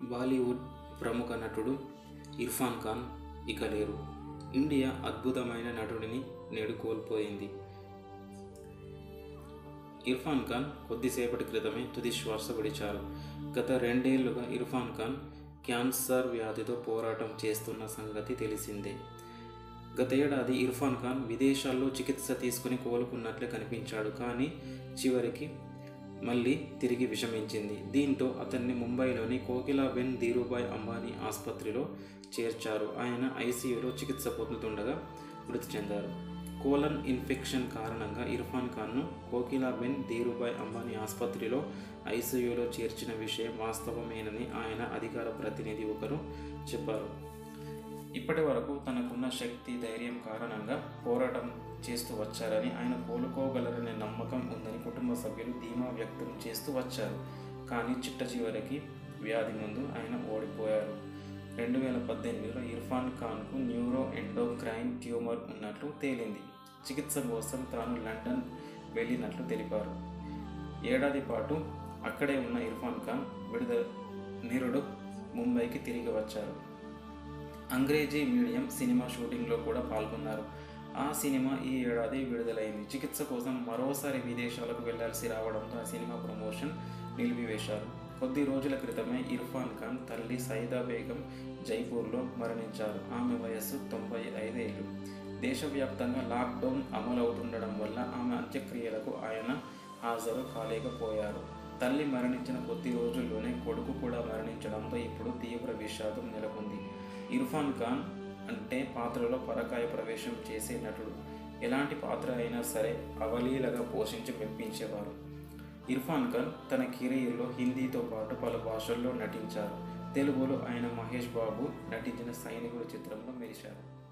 బాలీవుడ్ ప్రముఖ నటుడు ఇర్ఫాన్ ఖాన్ ఇక లేరు ఇండియా అద్భుతమైన నటుడిని నేడు కోల్పోయింది ఇర్ఫాన్ ఖాన్ కొద్దిసేపటి క్రితమే తుది శ్వాస విడిచారు గత రెండేళ్లుగా ఇర్ఫాన్ ఖాన్ క్యాన్సర్ వ్యాధితో పోరాటం చేస్తున్న సంగతి తెలిసిందే గత ఏడాది ఇర్ఫాన్ ఖాన్ విదేశాల్లో చికిత్స తీసుకుని కోలుకున్నట్లే కనిపించాడు కానీ చివరికి మళ్ళీ తిరిగి విషమించింది దీంతో అతన్ని ముంబైలోని కోకిలాబెన్ ధీరుభాయ్ అంబానీ ఆసుపత్రిలో చేర్చారు ఆయన ఐసీయూలో చికిత్స పొందుతుండగా మృతి చెందారు కోలన్ ఇన్ఫెక్షన్ కారణంగా ఇర్ఫాన్ ఖాన్ను కోకిలాబెన్ ధీరుభాయ్ అంబానీ ఆసుపత్రిలో ఐసీయూలో చేర్చిన విషయం వాస్తవమేనని ఆయన అధికార ప్రతినిధి ఒకరు చెప్పారు ఇప్పటి వరకు తనకున్న శక్తి ధైర్యం కారణంగా పోరాటం చేస్తూ వచ్చారని ఆయన కోలుకోగలరనే నమ్మకం ఉందని కుటుంబ సభ్యులు ధీమా వ్యక్తం చేస్తూ వచ్చారు కానీ చిట్ట చివరికి వ్యాధి ముందు ఆయన ఓడిపోయారు రెండు వేల పద్దెనిమిదిలో ఇర్ఫాన్ ఖాన్కు న్యూరో ఎండోక్రైన్ ట్యూమర్ ఉన్నట్లు తేలింది చికిత్స కోసం తాను లండన్ వెళ్ళినట్లు తెలిపారు ఏడాది పాటు అక్కడే ఉన్న ఇర్ఫాన్ ఖాన్ విడుదల నిరుడు ముంబైకి తిరిగి వచ్చారు అంగ్రేజీ మీడియం సినిమా షూటింగ్లో కూడా పాల్గొన్నారు ఆ సినిమా ఈ ఏడాది విడుదలైంది చికిత్స కోసం మరోసారి విదేశాలకు వెళ్లాల్సి రావడంతో ఆ సినిమా ప్రమోషన్ నిలిపివేశారు కొద్ది రోజుల క్రితమే ఇర్ఫాన్ ఖాన్ తల్లి సైదా బేగం జైపూర్లో మరణించారు ఆమె వయస్సు తొంభై ఐదేళ్లు దేశవ్యాప్తంగా లాక్డౌన్ అమలవుతుండడం వల్ల ఆమె అంత్యక్రియలకు ఆయన హాజరు కాలేకపోయారు తల్లి మరణించిన కొద్ది రోజుల్లోనే కొడుకు కూడా మరణించడంతో ఇప్పుడు తీవ్ర విషాదం నెలకొంది ఇర్ఫాన్ ఖాన్ అంటే పాత్రలో పరకాయ ప్రవేశం చేసే నటుడు ఎలాంటి పాత్ర అయినా సరే అవలీలగా పోషించి మెప్పించేవారు ఇర్ఫాన్ ఖాన్ తన కెరీర్లో హిందీతో పాటు పలు భాషల్లో నటించారు తెలుగులో ఆయన మహేష్ బాబు నటించిన సైనికుడు చిత్రంలో మెరిశారు